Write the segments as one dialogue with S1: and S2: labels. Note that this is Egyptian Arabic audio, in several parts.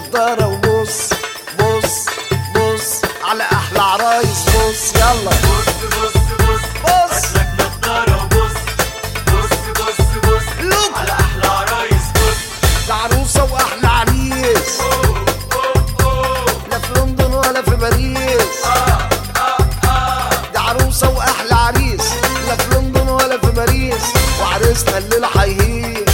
S1: نضارة وبص بص بص على احلى عرايس بص يلا
S2: بص بص بص
S1: بص.
S2: هاتلك نضارة وبص بص بص بص
S1: لوك.
S2: على أحلى عرايس بص
S1: ده عروسة واحلى عريس لا في لندن ولا في باريس ده عروسة واحلى عريس لا في لندن ولا في باريس وعريسنا الليلة هيهيس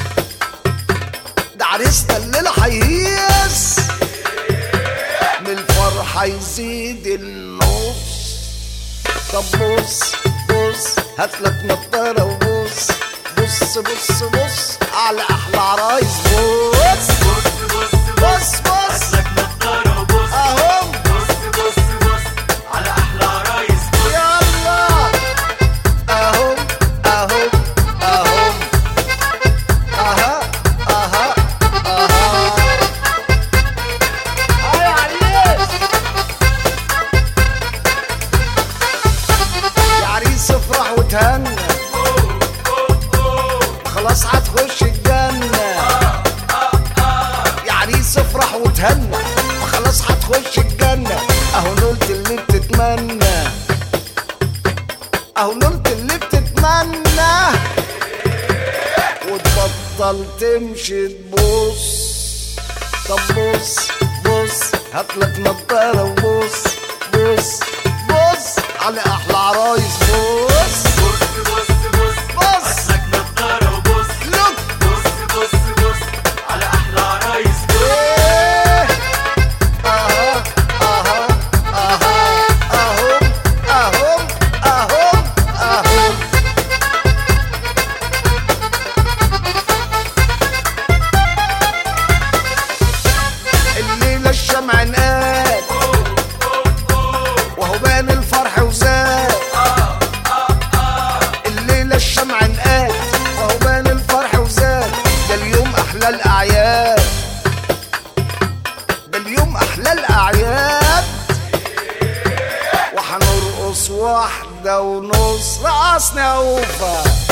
S1: ده عريسنا الليلة هيهيس من الفرحة يزيد النص طب بص بص هاتلك نضارة وبص بص بص بص على أحلى عرايس بص
S2: بص بص
S1: بص بص
S2: هاتلك نضارة وبص
S1: أهم
S2: بص بص بص على أحلى عرايس بص
S1: يلا أهم أهم أهم أها أها أها أي عريس يا عريس افرح وتهنى خلاص هتخش الجنة يا عريس افرح وتهنى خلاص هتخش الجنة اهو نلت اللي بتتمنى اهو نلت اللي بتتمنى وتبطل تمشي تبص طب بص بص هاتلك نضارة وبص بص بص على احلى عرايس بص
S2: بص بص بص
S1: بص
S2: هاتلك نضارة وبص
S1: لوك
S2: بص بص بص على أحلى عرايس بص
S1: إيه. أها أها أها أهم أهم أهم أهم الليلة الشمع نقال وهو بان الفرح وزاد الليلة الشمع نقال وهو بان الفرح وزاد ده اليوم أحلى الأعياد ده اليوم أحلى الأعياد وحنرقص واحدة ونص رقصنا يا أوفا